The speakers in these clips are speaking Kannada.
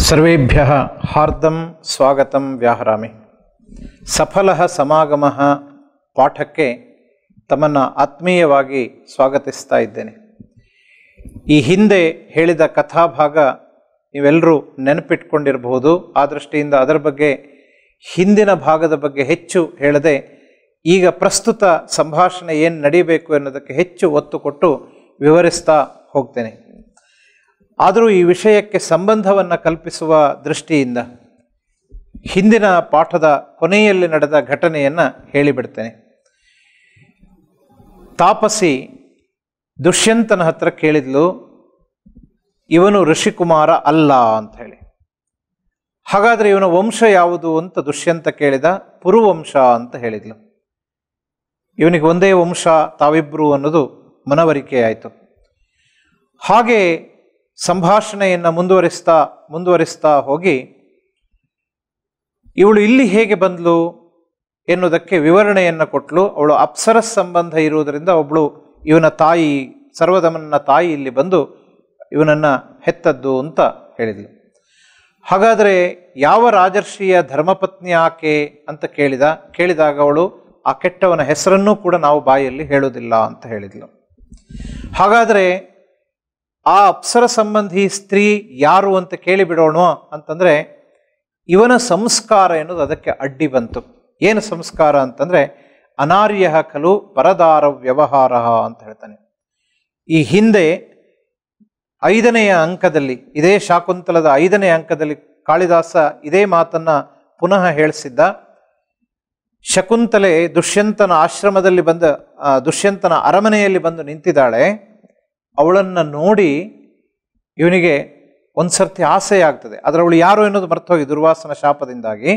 ಸರ್ವೇಭ್ಯ ಹಾರ್ದಂ ಸ್ವಾಗತಂ ವ್ಯಾಹರಾಮಿ ಸಫಲ ಸಮಾಗಮ ಪಾಠಕ್ಕೆ ತಮ್ಮನ್ನು ಆತ್ಮೀಯವಾಗಿ ಸ್ವಾಗತಿಸ್ತಾ ಇದ್ದೇನೆ ಈ ಹಿಂದೆ ಹೇಳಿದ ಕಥಾಭಾಗ ನೀವೆಲ್ಲರೂ ನೆನಪಿಟ್ಕೊಂಡಿರಬಹುದು ಆ ದೃಷ್ಟಿಯಿಂದ ಅದರ ಬಗ್ಗೆ ಹಿಂದಿನ ಭಾಗದ ಬಗ್ಗೆ ಹೆಚ್ಚು ಹೇಳದೆ ಈಗ ಪ್ರಸ್ತುತ ಸಂಭಾಷಣೆ ಏನು ನಡೀಬೇಕು ಅನ್ನೋದಕ್ಕೆ ಹೆಚ್ಚು ಒತ್ತು ಕೊಟ್ಟು ವಿವರಿಸ್ತಾ ಹೋಗ್ತೇನೆ ಆದರೂ ಈ ವಿಷಯಕ್ಕೆ ಸಂಬಂಧವನ್ನು ಕಲ್ಪಿಸುವ ದೃಷ್ಟಿಯಿಂದ ಹಿಂದಿನ ಪಾಠದ ಕೊನೆಯಲ್ಲಿ ನಡೆದ ಘಟನೆಯನ್ನು ಹೇಳಿಬಿಡ್ತೇನೆ ತಾಪಸಿ ದುಷ್ಯಂತನ ಹತ್ರ ಕೇಳಿದ್ಲು ಇವನು ಋಷಿಕುಮಾರ ಅಲ್ಲ ಅಂತ ಹೇಳಿ ಹಾಗಾದರೆ ಇವನ ವಂಶ ಯಾವುದು ಅಂತ ದುಷ್ಯಂತ ಕೇಳಿದ ಪುರುವಂಶ ಅಂತ ಹೇಳಿದ್ಲು ಇವನಿಗೆ ಒಂದೇ ವಂಶ ತಾವಿಬ್ರು ಅನ್ನೋದು ಮನವರಿಕೆ ಆಯಿತು ಹಾಗೆ ಸಂಭಾಷಣೆಯನ್ನು ಮುಂದುವರಿಸ್ತಾ ಮುಂದುವರಿಸ್ತಾ ಹೋಗಿ ಇವಳು ಇಲ್ಲಿ ಹೇಗೆ ಬಂದ್ಲು ಎನ್ನುವುದಕ್ಕೆ ವಿವರಣೆಯನ್ನು ಕೊಟ್ಟಳು ಅವಳು ಅಪ್ಸರಸ್ ಸಂಬಂಧ ಇರುವುದರಿಂದ ಒಬ್ಬಳು ಇವನ ತಾಯಿ ಸರ್ವದಮನ ತಾಯಿ ಇಲ್ಲಿ ಬಂದು ಇವನನ್ನು ಹೆತ್ತದ್ದು ಅಂತ ಹೇಳಿದ್ಲು ಹಾಗಾದರೆ ಯಾವ ರಾಜರ್ಷಿಯ ಧರ್ಮಪತ್ನಿ ಆಕೆ ಅಂತ ಕೇಳಿದ ಕೇಳಿದಾಗ ಅವಳು ಆ ಕೆಟ್ಟವನ ಹೆಸರನ್ನೂ ಕೂಡ ನಾವು ಬಾಯಲ್ಲಿ ಹೇಳೋದಿಲ್ಲ ಅಂತ ಹೇಳಿದ್ಲು ಹಾಗಾದರೆ ಆ ಅಪ್ಸರ ಸಂಬಂಧಿ ಸ್ತ್ರೀ ಯಾರು ಅಂತ ಕೇಳಿಬಿಡೋಣ ಅಂತಂದರೆ ಇವನ ಸಂಸ್ಕಾರ ಎನ್ನುವುದು ಅದಕ್ಕೆ ಅಡ್ಡಿ ಬಂತು ಏನು ಸಂಸ್ಕಾರ ಅಂತಂದರೆ ಅನಾರ್ಯ ಖಲು ಪರದಾರ ವ್ಯವಹಾರ ಅಂತ ಹೇಳ್ತಾನೆ ಈ ಹಿಂದೆ ಐದನೆಯ ಅಂಕದಲ್ಲಿ ಇದೇ ಶಾಕುಂತಲದ ಐದನೇ ಅಂಕದಲ್ಲಿ ಕಾಳಿದಾಸ ಇದೇ ಮಾತನ್ನ ಪುನಃ ಹೇಳಿಸಿದ್ದ ಶಕುಂತಲೆ ದುಷ್ಯಂತನ ಆಶ್ರಮದಲ್ಲಿ ಬಂದ ಆ, ದುಷ್ಯಂತನ ಅರಮನೆಯಲ್ಲಿ ಬಂದು ನಿಂತಿದ್ದಾಳೆ ಅವಳನ್ನು ನೋಡಿ ಇವನಿಗೆ ಒಂದು ಸರ್ತಿ ಆಸೆ ಆಗ್ತದೆ ಆದರೆ ಅವಳು ಯಾರು ಎನ್ನುವುದು ಮರ್ತೋಗಿ ದುರ್ವಾಸನ ಶಾಪದಿಂದಾಗಿ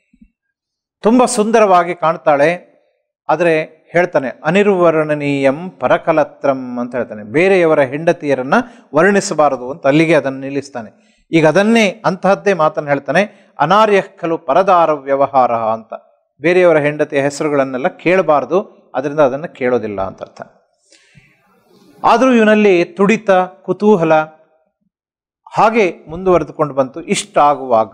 ತುಂಬ ಸುಂದರವಾಗಿ ಕಾಣ್ತಾಳೆ ಆದರೆ ಹೇಳ್ತಾನೆ ಅನಿರ್ವರ್ಣನೀಯಂ ಪರಕಲತ್ರಂ ಅಂತ ಹೇಳ್ತಾನೆ ಬೇರೆಯವರ ಹೆಂಡತಿಯರನ್ನ ವರ್ಣಿಸಬಾರದು ಅಂತ ಅಲ್ಲಿಗೆ ಅದನ್ನು ನಿಲ್ಲಿಸ್ತಾನೆ ಈಗ ಅದನ್ನೇ ಅಂತಹದ್ದೇ ಮಾತನ್ನು ಹೇಳ್ತಾನೆ ಅನಾರ್ಯ ಖಲು ಪರದಾರ ವ್ಯವಹಾರ ಅಂತ ಬೇರೆಯವರ ಹೆಂಡತಿಯ ಹೆಸರುಗಳನ್ನೆಲ್ಲ ಕೇಳಬಾರದು ಅದರಿಂದ ಅದನ್ನು ಕೇಳೋದಿಲ್ಲ ಅಂತ ಅರ್ಥ ಆದರೂ ಇವನಲ್ಲಿ ತುಡಿತ ಕುತೂಹಲ ಹಾಗೆ ಮುಂದುವರೆದುಕೊಂಡು ಬಂತು ಇಷ್ಟ ಆಗುವಾಗ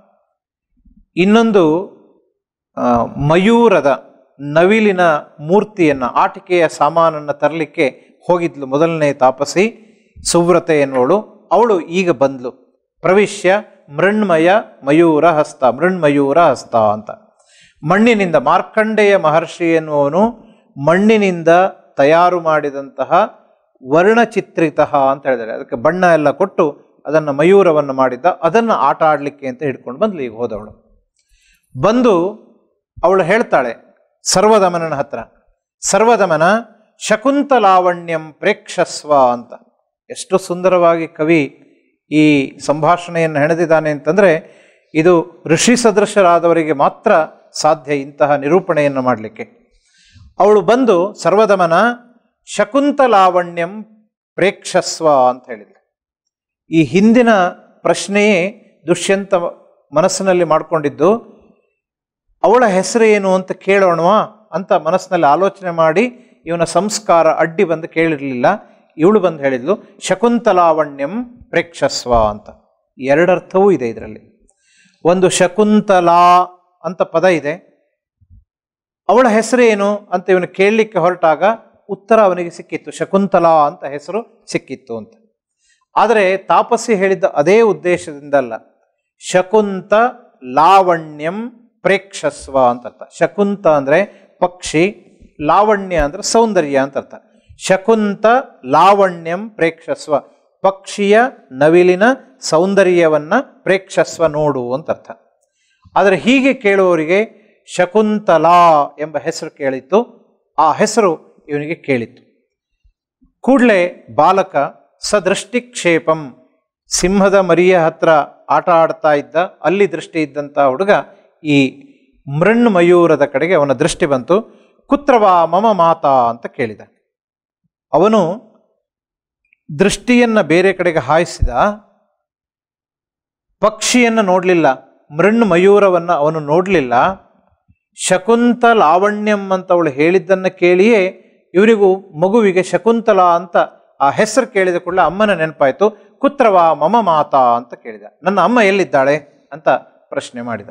ಇನ್ನೊಂದು ಆ, ಮಯೂರದ ನವಿಲಿನ ಮೂರ್ತಿಯನ್ನು ಆಟಿಕೆಯ ಸಾಮಾನನ್ನು ತರಲಿಕ್ಕೆ ಹೋಗಿದ್ಲು ಮೊದಲನೇ ತಾಪಸಿ ಸುವ್ರತೆ ಎನ್ನುವಳು ಅವಳು ಈಗ ಬಂದ್ಲು ಪ್ರವಿಶ್ಯ ಮೃಣ್ಮಯ ಮಯೂರ ಹಸ್ತ ಮೃಣ್ಮಯೂರ ಹಸ್ತ ಅಂತ ಮಣ್ಣಿನಿಂದ ಮಾರ್ಕಂಡೇಯ ಮಹರ್ಷಿ ಎನ್ನುವನು ಮಣ್ಣಿನಿಂದ ತಯಾರು ಮಾಡಿದಂತಹ ವರ್ಣಚಿತ್ರಿತ ಅಂತ ಹೇಳಿದ್ದಾರೆ ಅದಕ್ಕೆ ಬಣ್ಣ ಎಲ್ಲ ಕೊಟ್ಟು ಅದನ್ನು ಮಯೂರವನ್ನು ಮಾಡಿದ್ದ ಅದನ್ನು ಆಟ ಆಡಲಿಕ್ಕೆ ಅಂತ ಹಿಡ್ಕೊಂಡು ಬಂದ್ಲು ಈಗ ಹೋದವಳು ಬಂದು ಅವಳು ಹೇಳ್ತಾಳೆ ಸರ್ವದಮನನ ಹತ್ರ ಸರ್ವದಮನ ಶಕುಂತಲಾವಣ್ಯಂ ಪ್ರೇಕ್ಷಸ್ವ ಅಂತ ಎಷ್ಟು ಸುಂದರವಾಗಿ ಕವಿ ಈ ಸಂಭಾಷಣೆಯನ್ನು ಹೆಣೆದಿದ್ದಾನೆ ಅಂತಂದರೆ ಇದು ಋಷಿ ಸದೃಶರಾದವರಿಗೆ ಮಾತ್ರ ಸಾಧ್ಯ ಇಂತಹ ನಿರೂಪಣೆಯನ್ನು ಮಾಡಲಿಕ್ಕೆ ಅವಳು ಬಂದು ಸರ್ವದಮನ ಶಕುಂತಲಾವಣ್ಯಂ ಪ್ರೇಕ್ಷಸ್ವ ಅಂತ ಹೇಳಿದ್ಲು ಈ ಹಿಂದಿನ ಪ್ರಶ್ನೆಯೇ ದುಷ್ಯಂತ ಮನಸ್ಸಿನಲ್ಲಿ ಮಾಡಿಕೊಂಡಿದ್ದು ಅವಳ ಹೆಸರು ಏನು ಅಂತ ಕೇಳೋಣವಾ ಅಂತ ಮನಸ್ಸಿನಲ್ಲಿ ಆಲೋಚನೆ ಮಾಡಿ ಇವನ ಸಂಸ್ಕಾರ ಅಡ್ಡಿ ಬಂದು ಕೇಳಿರಲಿಲ್ಲ ಇವಳು ಬಂದು ಹೇಳಿದ್ಲು ಶಕುಂತಲಾವಣ್ಯಂ ಪ್ರೇಕ್ಷಸ್ವ ಅಂತ ಎರಡರ್ಥವೂ ಇದೆ ಇದರಲ್ಲಿ ಒಂದು ಶಕುಂತಲಾ ಅಂತ ಪದ ಇದೆ ಅವಳ ಹೆಸರೇನು ಅಂತ ಇವನು ಕೇಳಲಿಕ್ಕೆ ಹೊರಟಾಗ ಉತ್ತರ ಅವನಿಗೆ ಸಿಕ್ಕಿತ್ತು ಶಕುಂತಲಾ ಅಂತ ಹೆಸರು ಸಿಕ್ಕಿತ್ತು ಅಂತ ಆದರೆ ತಾಪಸಿ ಹೇಳಿದ್ದ ಅದೇ ಉದ್ದೇಶದಿಂದ ಅಲ್ಲ ಶಕುಂತ ಲಾವಣ್ಯಂ ಪ್ರೇಕ್ಷಸ್ವ ಅಂತ ಅರ್ಥ ಶಕುಂತ ಅಂದರೆ ಪಕ್ಷಿ ಲಾವಣ್ಯ ಅಂದರೆ ಸೌಂದರ್ಯ ಅಂತ ಅರ್ಥ ಶಕುಂತ ಲಾವಣ್ಯಂ ಪ್ರೇಕ್ಷಸ್ವ ಪಕ್ಷಿಯ ನವಿಲಿನ ಸೌಂದರ್ಯವನ್ನ ಪ್ರೇಕ್ಷಸ್ವ ನೋಡು ಅಂತ ಅರ್ಥ ಆದರೆ ಹೀಗೆ ಕೇಳುವವರಿಗೆ ಶಕುಂತಲಾ ಎಂಬ ಹೆಸರು ಕೇಳಿತ್ತು ಆ ಹೆಸರು ಇವನಿಗೆ ಕೇಳಿತ್ತು ಕೂಡಲೇ ಬಾಲಕ ಸದೃಷ್ಟಿಕ್ಷೇಪಂ ಸಿಂಹದ ಮರಿಯ ಹತ್ರ ಆಟ ಆಡ್ತಾ ಇದ್ದ ಅಲ್ಲಿ ದೃಷ್ಟಿ ಇದ್ದಂಥ ಹುಡುಗ ಈ ಮೃಣ್ಮಯೂರದ ಕಡೆಗೆ ಅವನ ದೃಷ್ಟಿ ಬಂತು ಕುತ್ರವಾ ಮಮ ಮಾತಾ ಅಂತ ಕೇಳಿದ ಅವನು ದೃಷ್ಟಿಯನ್ನ ಬೇರೆ ಕಡೆಗೆ ಹಾಯಿಸಿದ ಪಕ್ಷಿಯನ್ನು ನೋಡಲಿಲ್ಲ ಮೃಣ್ ಮಯೂರವನ್ನು ಅವನು ನೋಡಲಿಲ್ಲ ಶಕುಂತ ಲಾವಣ್ಯಂ ಅಂತ ಅವಳು ಹೇಳಿದ್ದನ್ನು ಕೇಳಿಯೇ ಇವರಿಗೂ ಮಗುವಿಗೆ ಶಕುಂತಲಾ ಅಂತ ಆ ಹೆಸರು ಕೇಳಿದ ಕೂಡಲೇ ಅಮ್ಮನ ನೆನಪಾಯಿತು ಕುತ್ರವಾ ಮಮ ಮಾತಾ ಅಂತ ಕೇಳಿದ ನನ್ನ ಅಮ್ಮ ಎಲ್ಲಿದ್ದಾಳೆ ಅಂತ ಪ್ರಶ್ನೆ ಮಾಡಿದ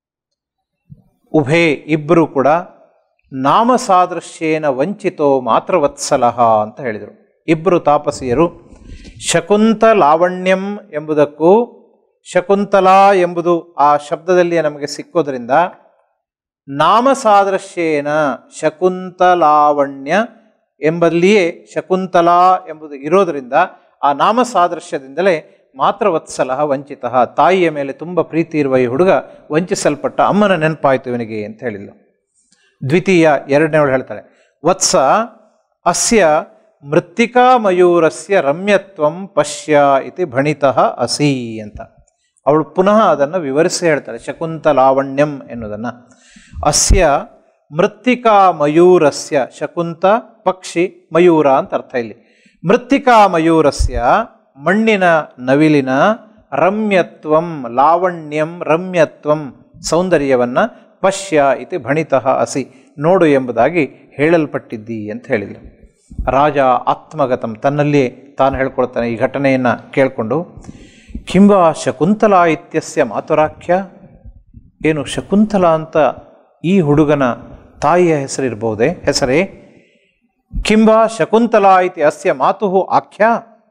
ಉಭೇ ಇಬ್ಬರು ಕೂಡ ನಾಮ ಸಾದೃಶ್ಯೇನ ವಂಚಿತೋ ಮಾತೃವತ್ಸಲಹ ಅಂತ ಹೇಳಿದರು ಇಬ್ಬರು ತಾಪಸಿಯರು ಶಕುಂತ ಲಾವಣ್ಯಂ ಎಂಬುದಕ್ಕೂ ಶಕುಂತಲಾ ಎಂಬುದು ಆ ಶಬ್ದದಲ್ಲಿ ನಮಗೆ ಸಿಕ್ಕೋದ್ರಿಂದ ನಾಮ ಸಾದೃಶ್ಯೇನ ಶಕುಂತಲಾವಣ್ಯ ಎಂಬಲ್ಲಿಯೇ ಶಕುಂತಲಾ ಎಂಬುದು ಇರೋದರಿಂದ ಆ ನಾಮ ಸಾದೃಶ್ಯದಿಂದಲೇ ಮಾತೃವತ್ಸಲ ವಂಚಿತ ತಾಯಿಯ ಮೇಲೆ ತುಂಬ ಪ್ರೀತಿ ಇರುವ ಈ ಹುಡುಗ ವಂಚಿಸಲ್ಪಟ್ಟ ಅಮ್ಮನ ನೆನಪಾಯಿತು ಇವನಿಗೆ ಅಂತ ಹೇಳಿದ್ಲು ದ್ವಿತೀಯ ಎರಡನೇವಳು ಹೇಳ್ತಾಳೆ ವತ್ಸ ಅಸ್ಯ ಮೃತ್ತಿಕಾ ಮಯೂರಸ್ಯ ರಮ್ಯತ್ವಂ ಪಶ್ಯ ಇತಿ ಭಣಿತಃ ಅಸಿ ಅಂತ ಅವಳು ಪುನಃ ಅದನ್ನು ವಿವರಿಸಿ ಹೇಳ್ತಾಳೆ ಶಕುಂತಲಾವಣ್ಯಂ ಎನ್ನುವುದನ್ನು ಅಸ್ಯ ಮೃತ್ತಿಕಾ ಮಯೂರಸ್ಯ ಶಕುಂತ ಪಕ್ಷಿ ಮಯೂರ ಅಂತ ಅರ್ಥ ಇಲ್ಲಿ ಮೃತ್ತಿಕಾ ಮಯೂರಸ್ಯ ಮಣ್ಣಿನ ನವಿಲಿನ ರಮ್ಯತ್ವಂ ಲಾವಣ್ಯಂ ರಮ್ಯತ್ವಂ ಸೌಂದರ್ಯವನ್ನು ಪಶ್ಯ ಇತಿ ಭಣಿತಃ ಅಸಿ ನೋಡು ಎಂಬುದಾಗಿ ಹೇಳಲ್ಪಟ್ಟಿದ್ದಿ ಅಂತ ಹೇಳಿದರು ರಾಜ ಆತ್ಮಗತಂ ತನ್ನಲ್ಲಿಯೇ ತಾನು ಹೇಳ್ಕೊಳ್ತಾನೆ ಈ ಘಟನೆಯನ್ನು ಕೇಳಿಕೊಂಡು ಕಿಂಬ ಶಕುಂತಲಾ ಇತ್ಯಸ್ಯ ಮಾತುರಾಖ್ಯ ಏನು ಶಕುಂತಲ ಅಂತ ಈ ಹುಡುಗನ ತಾಯಿಯ ಹೆಸರಿರ್ಬಹುದೇ ಹೆಸರೇ ಕಿಂಬ ಶಕುಂತಲಾ ಇತಿ ಅಸ್ಯ ಮಾತು ಆಖ್ಯ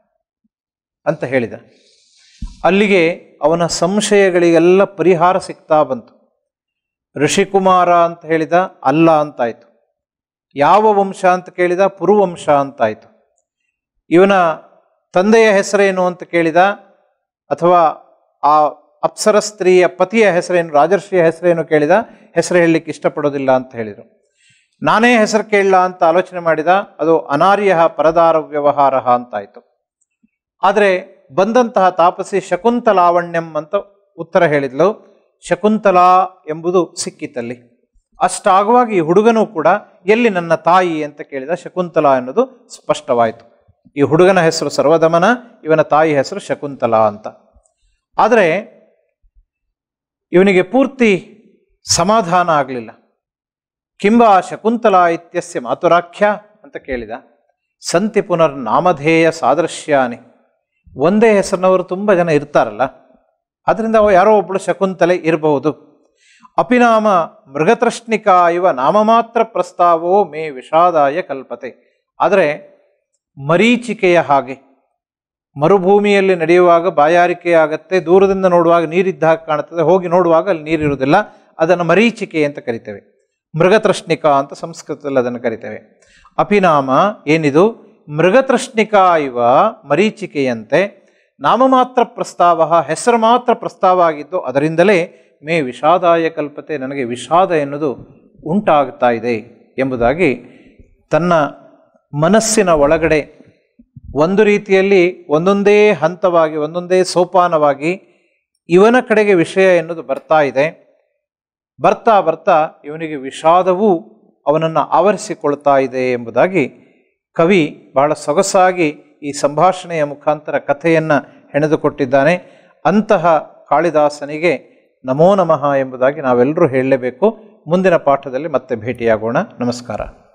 ಅಂತ ಹೇಳಿದ ಅಲ್ಲಿಗೆ ಅವನ ಸಂಶಯಗಳಿಗೆಲ್ಲ ಪರಿಹಾರ ಸಿಗ್ತಾ ಬಂತು ಋಷಿಕುಮಾರ ಅಂತ ಹೇಳಿದ ಅಲ್ಲ ಅಂತಾಯಿತು ಯಾವ ವಂಶ ಅಂತ ಕೇಳಿದ ಪುರುವಂಶ ಅಂತಾಯಿತು ಇವನ ತಂದೆಯ ಹೆಸರೇನು ಅಂತ ಕೇಳಿದ ಅಥವಾ ಆ ಅಪ್ಸರ ಸ್ತ್ರೀಯ ಪತಿಯ ಹೆಸರೇನು ರಾಜರ್ಷಿಯ ಹೆಸರೇನು ಕೇಳಿದ ಹೆಸರು ಹೇಳಲಿಕ್ಕೆ ಇಷ್ಟಪಡೋದಿಲ್ಲ ಅಂತ ಹೇಳಿದರು ನಾನೇ ಹೆಸರು ಕೇಳಲ್ಲ ಅಂತ ಆಲೋಚನೆ ಮಾಡಿದ ಅದು ಅನಾರ್ಯ ಪರದಾರ ವ್ಯವಹಾರ ಅಂತಾಯಿತು ಆದರೆ ಬಂದಂತಹ ತಾಪಸಿ ಶಕುಂತಲಾವಣ್ಯಂ ಅಂತ ಉತ್ತರ ಹೇಳಿದ್ಲು ಶಕುಂತಲಾ ಎಂಬುದು ಸಿಕ್ಕಿತಲ್ಲಿ ಅಷ್ಟಾಗುವಾಗ ಈ ಹುಡುಗನೂ ಕೂಡ ಎಲ್ಲಿ ನನ್ನ ತಾಯಿ ಅಂತ ಕೇಳಿದ ಶಕುಂತಲಾ ಎನ್ನುವುದು ಸ್ಪಷ್ಟವಾಯಿತು ಈ ಹುಡುಗನ ಹೆಸರು ಸರ್ವದಮನ ಇವನ ತಾಯಿ ಹೆಸರು ಶಕುಂತಲಾ ಅಂತ ಆದರೆ ಇವನಿಗೆ ಪೂರ್ತಿ ಸಮಾಧಾನ ಆಗಲಿಲ್ಲ ಕಿಂಬ ಶಕುಂತಲಾ ಇತ್ಯಸ್ಯ ಮಾತುರಾಖ್ಯ ಅಂತ ಕೇಳಿದ ಸಂತಿ ಪುನರ್ ನಾಮಧೇಯ ಸಾದೃಶ್ಯಾನಿ ಒಂದೇ ಹೆಸರಿನವರು ತುಂಬ ಜನ ಇರ್ತಾರಲ್ಲ ಅದರಿಂದ ಅವ ಯಾರೋ ಒಬ್ಬಳು ಶಕುಂತಲೆ ಇರಬಹುದು ಅಪಿನಾಮ ಮೃಗತೃಷ್ಣಿಕಾ ಇವ ನಾಮಮಾತ್ರ ಪ್ರಸ್ತಾವೋ ಮೇ ವಿಷಾದಾಯ ಕಲ್ಪತೆ ಆದರೆ ಮರೀಚಿಕೆಯ ಹಾಗೆ ಮರುಭೂಮಿಯಲ್ಲಿ ನಡೆಯುವಾಗ ಬಾಯಾರಿಕೆ ಆಗತ್ತೆ ದೂರದಿಂದ ನೋಡುವಾಗ ನೀರಿದ್ದ ಹಾಗೆ ಕಾಣುತ್ತದೆ ಹೋಗಿ ನೋಡುವಾಗ ಅಲ್ಲಿ ನೀರಿರುವುದಿಲ್ಲ ಅದನ್ನು ಮರೀಚಿಕೆ ಅಂತ ಕರಿತೇವೆ ಮೃಗತೃಷ್ಣಿಕಾ ಅಂತ ಸಂಸ್ಕೃತದಲ್ಲಿ ಅದನ್ನು ಕರಿತೇವೆ ಅಪಿನಾಮ ಏನಿದು ಮೃಗತೃಷ್ಣಿಕಾ ಇವ ಮರೀಚಿಕೆಯಂತೆ ನಾಮ ಮಾತ್ರ ಪ್ರಸ್ತಾವ ಹೆಸರು ಮಾತ್ರ ಪ್ರಸ್ತಾವ ಆಗಿದ್ದು ಅದರಿಂದಲೇ ಮೇ ವಿಷಾದಾಯ ಕಲ್ಪತೆ ನನಗೆ ವಿಷಾದ ಎನ್ನುವುದು ಉಂಟಾಗ್ತಾ ಇದೆ ಎಂಬುದಾಗಿ ತನ್ನ ಮನಸ್ಸಿನ ಒಳಗಡೆ ಒಂದು ರೀತಿಯಲ್ಲಿ ಒಂದೊಂದೇ ಹಂತವಾಗಿ ಒಂದೊಂದೇ ಸೋಪಾನವಾಗಿ ಇವನ ಕಡೆಗೆ ವಿಷಯ ಎನ್ನುವುದು ಬರ್ತಾ ಇದೆ ಬರ್ತಾ ಬರ್ತಾ ಇವನಿಗೆ ವಿಷಾದವೂ ಅವನನ್ನು ಆವರಿಸಿಕೊಳ್ತಾ ಇದೆ ಎಂಬುದಾಗಿ ಕವಿ ಬಹಳ ಸೊಗಸಾಗಿ ಈ ಸಂಭಾಷಣೆಯ ಮುಖಾಂತರ ಕಥೆಯನ್ನು ಹೆಣೆದುಕೊಟ್ಟಿದ್ದಾನೆ ಅಂತಹ ಕಾಳಿದಾಸನಿಗೆ ನಮೋ ನಮಃ ಎಂಬುದಾಗಿ ನಾವೆಲ್ಲರೂ ಹೇಳಲೇಬೇಕು ಮುಂದಿನ ಪಾಠದಲ್ಲಿ ಮತ್ತೆ ಭೇಟಿಯಾಗೋಣ ನಮಸ್ಕಾರ